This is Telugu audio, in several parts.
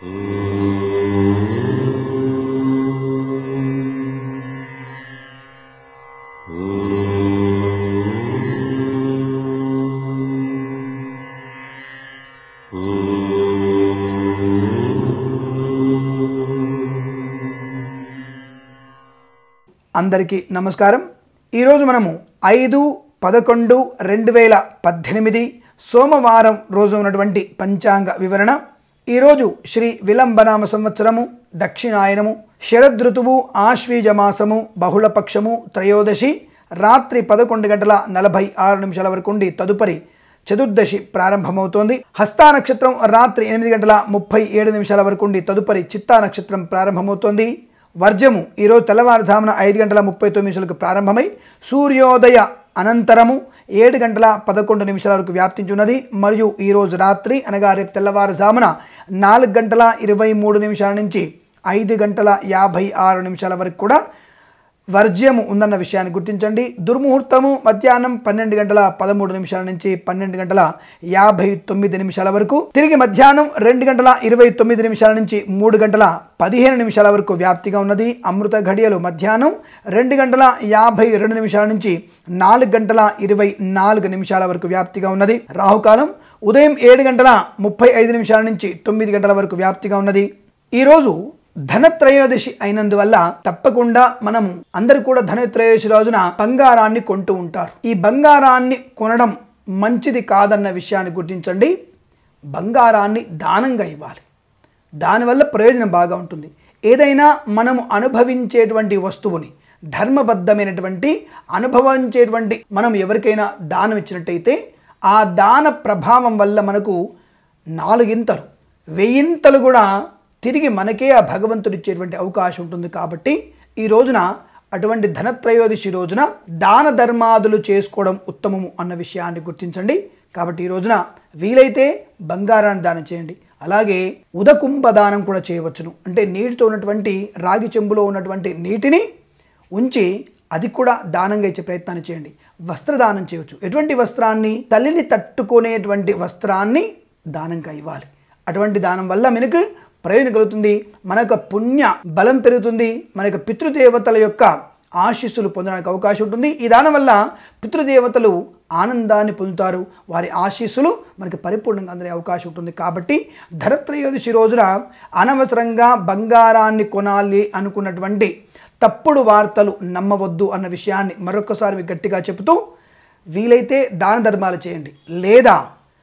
అందరికీ నమస్కారం ఈరోజు మనము ఐదు పదకొండు రెండు వేల పద్దెనిమిది సోమవారం రోజు ఉన్నటువంటి పంచాంగ వివరణ ఈరోజు శ్రీ విలంబనామ సంవత్సరము దక్షిణాయనము శరదృతువు ఆశ్వీజ మాసము బహుళపక్షము త్రయోదశి రాత్రి పదకొండు గంటల నలభై ఆరు నిమిషాల వరకు ఉండి తదుపరి చతుర్దశి ప్రారంభమవుతోంది హస్తా నక్షత్రం రాత్రి ఎనిమిది గంటల ముప్పై ఏడు నిమిషాల వరకు ఉండి తదుపరి చిత్తా నక్షత్రం ప్రారంభమవుతోంది వర్జము ఈరోజు తెల్లవారుజామున ఐదు గంటల ముప్పై తొమ్మిది నిమిషాలకు ప్రారంభమై సూర్యోదయ అనంతరము ఏడు గంటల పదకొండు నిమిషాల వరకు వ్యాప్తించున్నది మరియు ఈరోజు రాత్రి అనగా రేపు తెల్లవారుజామున నాలుగు గంటల ఇరవై మూడు నిమిషాల నుంచి ఐదు గంటల యాభై ఆరు నిమిషాల వరకు కూడా వర్జ్యము ఉందన్న విషయాన్ని గుర్తించండి దుర్ముహూర్తము మధ్యాహ్నం పన్నెండు గంటల పదమూడు నిమిషాల నుంచి పన్నెండు గంటల యాభై తొమ్మిది నిమిషాల వరకు తిరిగి మధ్యాహ్నం రెండు గంటల ఇరవై తొమ్మిది నిమిషాల నుంచి మూడు గంటల పదిహేను నిమిషాల వరకు వ్యాప్తిగా ఉన్నది అమృత ఘడియలు మధ్యాహ్నం రెండు గంటల యాభై రెండు నిమిషాల నుంచి నాలుగు గంటల ఇరవై నాలుగు నిమిషాల వరకు వ్యాప్తిగా ఉన్నది రాహుకాలం ఉదయం ఏడు గంటల ముప్పై ఐదు నిమిషాల నుంచి తొమ్మిది గంటల వరకు వ్యాప్తిగా ఉన్నది ఈరోజు ధనత్రయోదశి అయినందువల్ల తప్పకుండా మనం అందరు కూడా ధనత్రయోదశి రోజున బంగారాన్ని కొంటూ ఉంటారు ఈ బంగారాన్ని కొనడం మంచిది కాదన్న విషయాన్ని గుర్తించండి బంగారాన్ని దానంగా ఇవ్వాలి దానివల్ల ప్రయోజనం బాగా ఉంటుంది ఏదైనా మనము అనుభవించేటువంటి వస్తువుని ధర్మబద్ధమైనటువంటి అనుభవించేటువంటి మనం ఎవరికైనా దానం ఇచ్చినట్టయితే ఆ దాన ప్రభావం వల్ల మనకు నాలుగింతలు వెయ్యింతలు కూడా తిరిగి మనకే ఆ భగవంతుడు ఇచ్చేటువంటి అవకాశం ఉంటుంది కాబట్టి ఈ రోజున అటువంటి ధనత్రయోదశి రోజున దాన ధర్మాదులు చేసుకోవడం ఉత్తమము అన్న విషయాన్ని గుర్తించండి కాబట్టి ఈ రోజున వీలైతే బంగారాన్ని దానం చేయండి అలాగే ఉదకుంభ దానం కూడా చేయవచ్చును అంటే నీటితో ఉన్నటువంటి రాగి చెంబులో ఉన్నటువంటి నీటిని ఉంచి అది కూడా దానంగా ఇచ్చే ప్రయత్నాన్ని చేయండి వస్త్రదానం చేయవచ్చు ఎటువంటి వస్త్రాన్ని తల్లిని తట్టుకునేటువంటి వస్త్రాన్ని దానంగా ఇవ్వాలి అటువంటి దానం వల్ల మనకు ప్రయోజనం కలుగుతుంది మన యొక్క పుణ్య బలం పెరుగుతుంది మన యొక్క పితృదేవతల యొక్క ఆశీస్సులు పొందడానికి అవకాశం ఉంటుంది ఈ దానం వల్ల పితృదేవతలు ఆనందాన్ని పొందుతారు వారి ఆశీస్సులు మనకి పరిపూర్ణంగా అందే అవకాశం ఉంటుంది కాబట్టి ధరత్రయోదశి రోజున అనవసరంగా బంగారాన్ని కొనాలి అనుకున్నటువంటి తప్పుడు వార్తలు నమ్మవద్దు అన్న విషయాన్ని మరొకసారి మీకు గట్టిగా చెబుతూ వీలైతే దాన ధర్మాలు చేయండి లేదా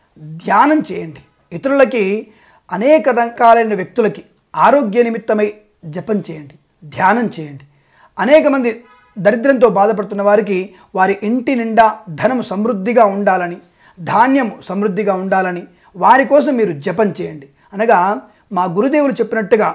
ధ్యానం చేయండి ఇతరులకి అనేక రకాలైన వ్యక్తులకి ఆరోగ్య నిమిత్తమై జపం చేయండి ధ్యానం చేయండి అనేక మంది దరిద్రంతో బాధపడుతున్న వారికి వారి ఇంటి నిండా ధనము సమృద్ధిగా ఉండాలని ధాన్యము సమృద్ధిగా ఉండాలని వారి కోసం మీరు జపం చేయండి అనగా మా గురుదేవులు చెప్పినట్టుగా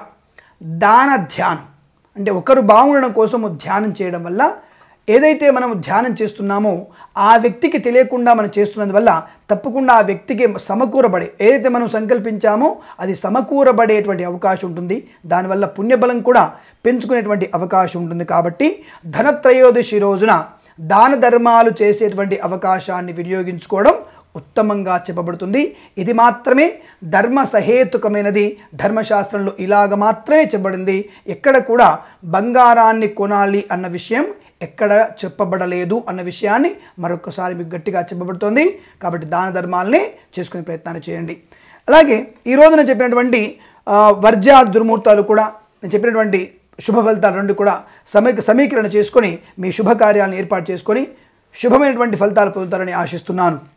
దాన ధ్యానం అంటే ఒకరు బాగుండడం కోసము ధ్యానం చేయడం వల్ల ఏదైతే మనం ధ్యానం చేస్తున్నామో ఆ వ్యక్తికి తెలియకుండా మనం చేస్తున్నందువల్ల తప్పకుండా ఆ వ్యక్తికి సమకూరబడే ఏదైతే మనం సంకల్పించామో అది సమకూరబడేటువంటి అవకాశం ఉంటుంది దానివల్ల పుణ్యబలం కూడా పెంచుకునేటువంటి అవకాశం ఉంటుంది కాబట్టి ధనత్రయోదశి రోజున దాన ధర్మాలు చేసేటువంటి అవకాశాన్ని వినియోగించుకోవడం ఉత్తమంగా చెప్పబడుతుంది ఇది మాత్రమే ధర్మ సహేతుకమైనది ధర్మశాస్త్రంలో ఇలాగ మాత్రమే చెప్పబడింది ఎక్కడ కూడా బంగారాన్ని కొనాలి అన్న విషయం ఎక్కడ చెప్పబడలేదు అన్న విషయాన్ని మరొకసారి మీకు గట్టిగా చెప్పబడుతోంది కాబట్టి దాన ధర్మాలనే చేసుకునే ప్రయత్నాన్ని చేయండి అలాగే ఈ రోజున చెప్పినటువంటి ఆ, వర్జా దుర్ముహూర్తాలు కూడా నేను చెప్పినటువంటి శుభ ఫలితాలు రెండు కూడా సమీ సమీకరణ చేసుకొని మీ శుభకార్యాలను ఏర్పాటు చేసుకొని శుభమైనటువంటి ఫలితాలు పొందుతారని ఆశిస్తున్నాను